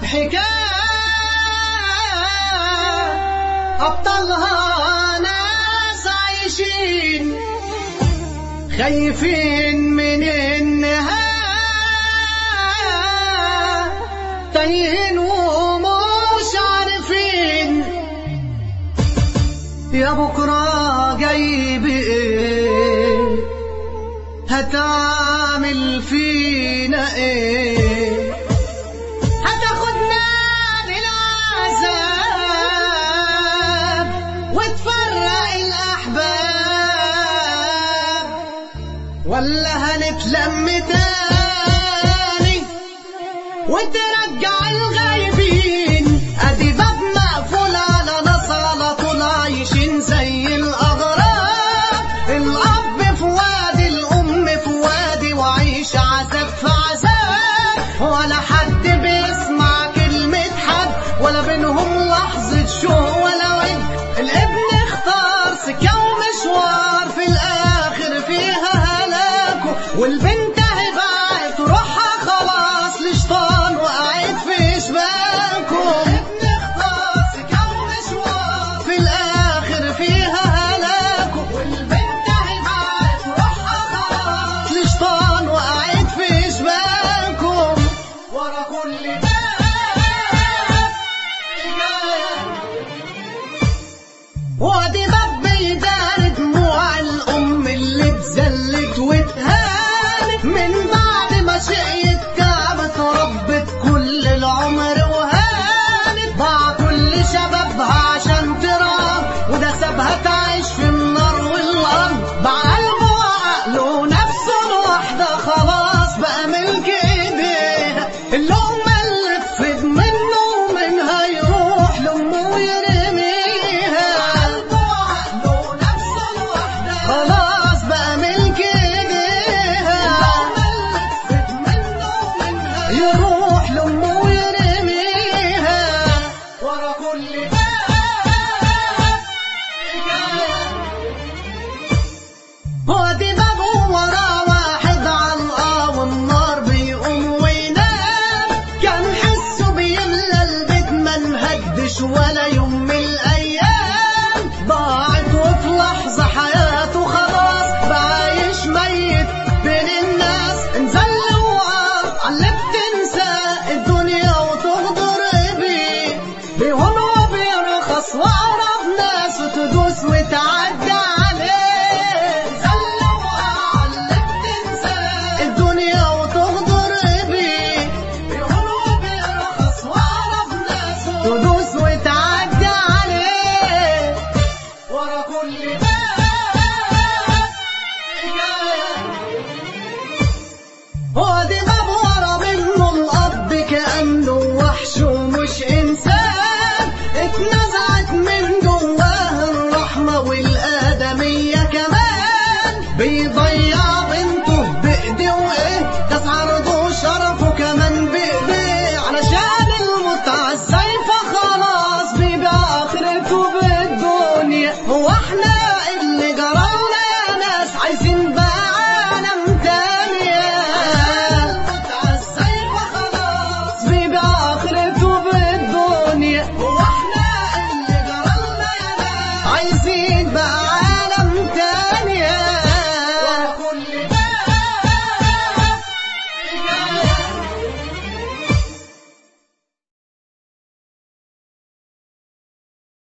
حكاية أبطالها ناس عايشين خايفين من النهاية تايهين ومش عارفين يا بكرة جاي بإيه هتعمل فينا ايه هتاخدنا بالعذاب وتفرق الأحباب ولا هنتلم تاني وترجع الغايبين ادي باب مقفول على ناس على طول عايشين زي الاغراب الاب في وادي الام في وادي وعيش عذاب في عذاب ولا حد بيسمع كلمة حد ولا بينهم لحظة شوق ولا ود الابن اختار سكة ومشوار في الاخر فيها هلاكه والبنت هبعت روحها خلاص لشطان وقعت في شباكه الابن اختار سكة ومشوار في الاخر فيها هلاكه والبنت هبعت روحها خلاص لشطان وقعت في شباكه ورا كل ده وادي باب بيدار دموع الام اللي اتذلت واتهانت من بعد ما شقيت تعبت ربت كل العمر وهانت ضاع كل شبابها عشان تراب وده سابها تعيش في النار والارض بقى قلبه وعقله ونفسه الواحدة خلاص بقى ملك ايديها اللقمة اللي تفيد منه ومنها يروح لامه ويرميها قلبه وعقله ونفسه الواحدة خلاص بقى ملك ايديها اللقمة اللي تفيد منه ومنها يروح لامه ويرميها ورا كل ده وادي بابه ورا واحد علقة والنار بيقوم وينام كان حسه بيملى البيت ما انهدش ولا يوم من